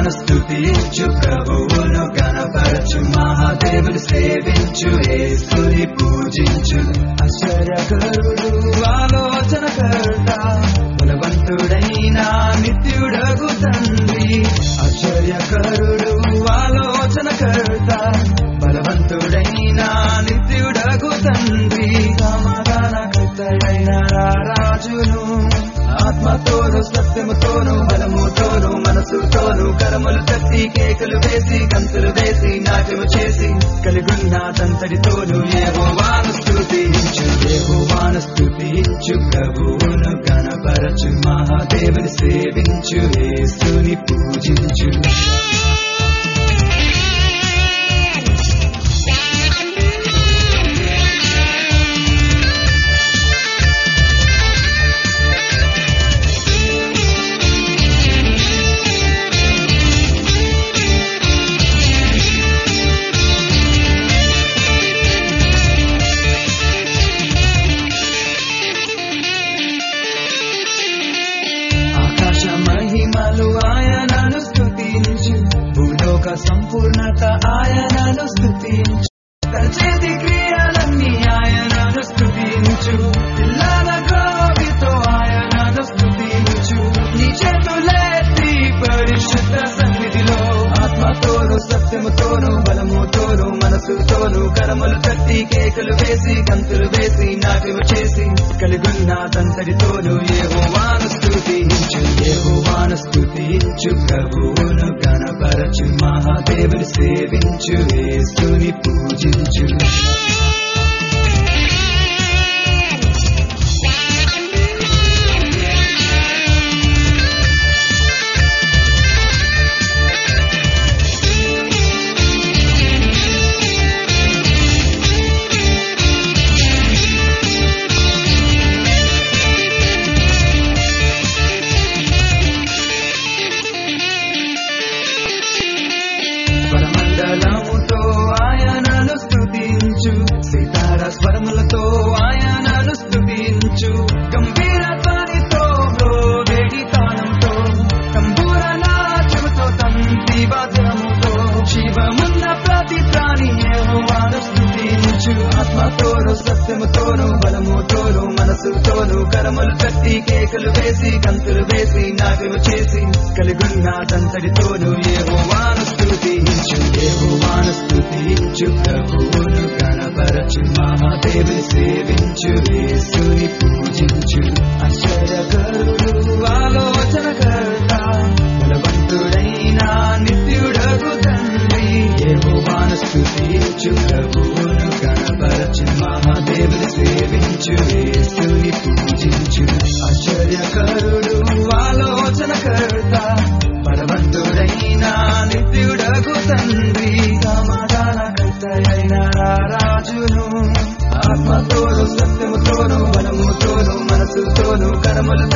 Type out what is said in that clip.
స్తుతించు ప్రభువును గణపరచు మహాదేవుని సేవించు యేసుని పూజించు ఆశ్చర్యకరుడు ఆలోచనకర్త బలవంతుడైన నిత్యుడగు తండ్రి ఆశ్చర్యకరుడు ఆలోచనకర్త బలవంతుడైన నిత్యుడగు తండ్రి సమాధానకర్తయైన రాజును ఆత్మతోను సత్యముతోను బలముతోను మనసుతోను కరములు తట్టి కేకలు వేసి గంతులు వేసి నాట్యము చేసి కలిగున్న తంతడితోను ఏహోవాను స్తుతించు ఏహోవాను స్తుతించు ప్రభువును గణపరచు మహాదేవుని సేవించు యేసుని పూజించు ఆకాశ మహిమలు ఆయనను స్తుతించు భూలోక సంపూర్ణత ఆయనను స్తుతించు తన చేతి క్రియలన్నీ ఆయనను స్తుతించు పిల్లల గోవితో ఆయనను స్తుతించు నీ చేతులెత్తి పరిశుద్ధ సన్నిధిలో ఆత్మతోను సత్యముతోను బలముతోను మనసుతోను కరములు తట్టి కేకలు వేసి గంతులు వేసి నాట్యము చేసి కలిగున్న తంతడితోను ఏహోవాను స్తుతించు ఏహోవాను స్తుతించు ప్రభువును గణపరచు మహాదేవుని సేవించు యేసుని పూజించు స్వరమండలముతో ఆయనను స్తుతించు సితార స్వరములతో ఆయనను స్తుతించు గంభీర ధ్వనితో వేడి తాళంతో తంబూర నాట్యముతో తంతి వాద్యముతో శివమున్న ప్రతి ప్రాణి యెహోవాను స్తుతించు ఆత్మతోను సత్యముతోను బలముతోను మనసుతోను కరములు తట్టి కేకలు వేసి గంతులు వేసి నాట్యము చేసి కలిగున్న తంతడితోను ఏహోవాను స్తుతించు ఏహోవాను స్తుతించు ప్రభువును గణపరచు మహాదేవుని సేవించు యేసుని పూజించు ఆశ్చర్యకరుడు ఆలోచనకర్త బలవంతుడైన నిత్యుడగు తండ్రి ఏహోవాను స్తుతించు ప్రభువును గణపరచు మహాదేవుని సేవించు యేసుని పూజించు ఆశ్చర్యకరుడు ఆలోచనకర్త బలవంతుడైన నిత్యుడగు తండ్రి సమాధానకర్తయైన రాజును ఆత్మతోను సత్యముతోను బలముతోను మనసుతోను కరములు